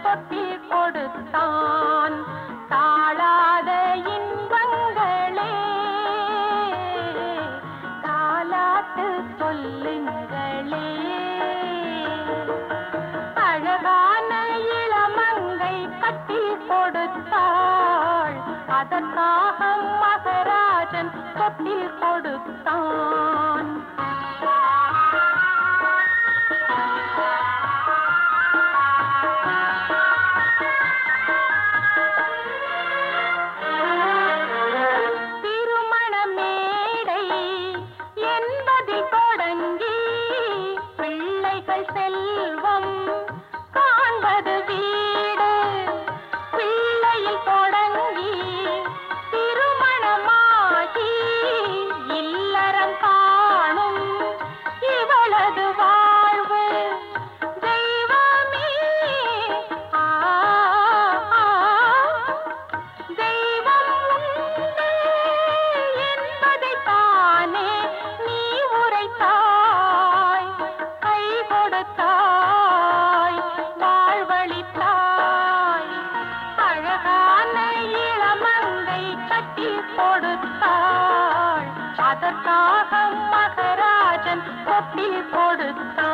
தொட்டில் கொடுத்தான் தாழாத இன்பங்களே தாலாட்டு சொல்லுங்களே அழகான இளமங்கை கட்டி கொடுத்தாள் அதற்காக மகராஜன் தொட்டில் கொடுத்தான் திருமண மேடை என்பதில் தொடங்கி பிள்ளைகள் செல்வம் காண்பது வீடு பிள்ளையில் தொடங்கி திருமணமாகி இல்லறம் காணும் இவளது வாழ்வு தெய்வமே ஆ ஆ, தெய்வம் உண்டு என்பதைத்தானே நீ உரைத்தாய் கை கொடுத்தாய் வாழ்வழித்தாய் அழகான இளமங்கை கட்டி கொடுத்தாள் அதற்காக மகராஜன் கொட்டி கொடுத்தான்